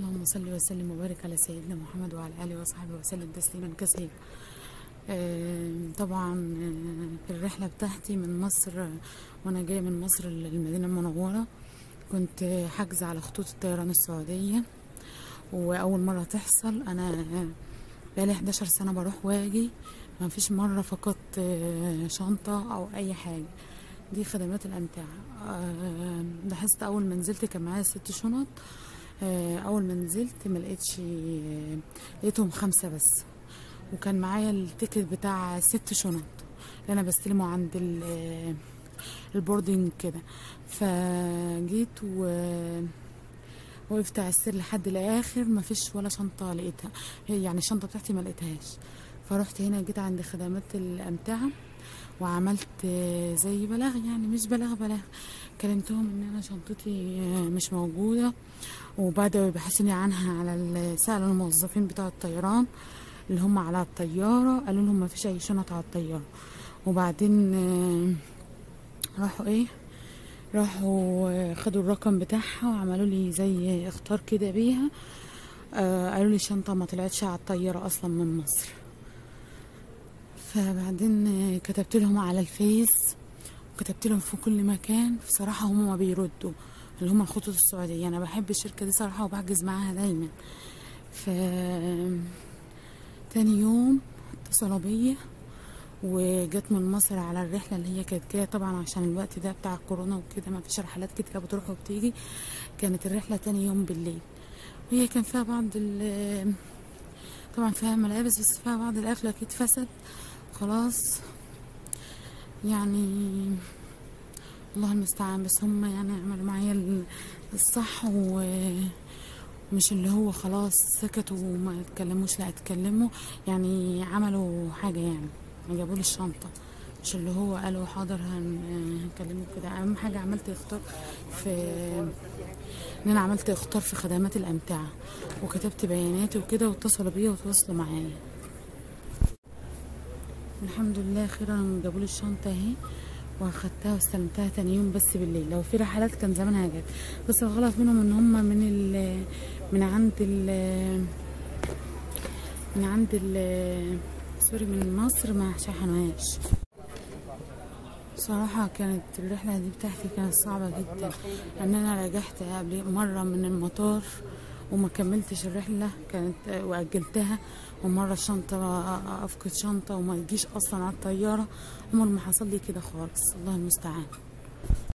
اللهم صل وسلم وبارك على سيدنا محمد وعلى اله وصحبه وسلم تسليما كثيرا آه، طبعا آه، في الرحله بتاعتي من مصر آه، وانا جايه من مصر للمدينه المنوره كنت حاجزه على خطوط الطيران السعوديه واول مره تحصل انا آه، بقالي 11 سنه بروح واجي ما فيش مره فقدت آه، شنطه او اي حاجه دي خدمات الامتعه آه، لاحظت اول ما نزلت كان معايا ست شنط آه، اول ما نزلت ما لقيتش آه، لقيتهم خمسه بس وكان معايا التيكت بتاع ست شنط اللي انا بستلمه عند ال- آه، البوردنج كده فجيت و وقفت على السر لحد الاخر ما فيش ولا شنطه لقيتها هي يعني الشنطه بتاعتي ما لقيتهاش فرحت هنا جيت عند خدمات الامتعه وعملت آه، زي بلاغ يعني مش بلاغ بلاغ كلمتهم ان انا شنطتي آه، مش موجوده وبدأوا يبحثوني عنها على ال- سألوا الموظفين بتوع الطيران اللي هم على الطيارة قالوا لهم ما فيش أي شنط على الطيارة وبعدين آه، راحوا إيه راحوا آه، خدوا الرقم بتاعها وعملوا لي زي اختار كده بيها آه، قالوا لي الشنطة ما طلعتش على الطيارة أصلا من مصر فبعدين آه، كتبت لهم على الفيس وكتبت لهم في كل مكان بصراحة هم ما بيردوا اللي هم الخطوط السعودية أنا بحب الشركة دي صراحة وبحجز معاها دايما ف تاني يوم اتصلوا بيا وجت من مصر على الرحلة اللي هي كانت جاية طبعا عشان الوقت ده بتاع كورونا وكده ما فيش رحلات كتير بتروح وبتيجي كانت الرحلة تاني يوم بالليل وهي كان فيها بعض ال طبعا فيها ملابس بس فيها بعض الأكل أكيد فسد خلاص يعني الله المستعان بس هم يعني عملوا معايا ال- الصح ومش اللي هو خلاص سكتوا وما اتكلموش لا اتكلموا يعني عملوا حاجة يعني جابوا لي الشنطة مش اللي هو قالوا حاضر هن- هنكلمك كده اهم حاجة عملت اختار في ان انا عملت اختار في خدمات الامتعة وكتبت بياناتي وكده واتصلوا بيا وتواصلوا معايا الحمد لله خيرا جابوا لي الشنطة اهي واخدتها واستلمتها تاني يوم بس بالليل لو في رحلات كان زمانها جت بس الغلط منهم ان هم من ال من عند ال من عند ال سوري من مصر ما شحنوهاش صراحة كانت الرحلة دي بتاعتي كانت صعبة جدا ان انا رجعت قبل مرة من المطار وما كملتش الرحلة كانت واجلتها ومرة الشنطة افقد شنطة وما تجيش اصلا على الطيارة عمر ما حصل لي كده خالص الله المستعان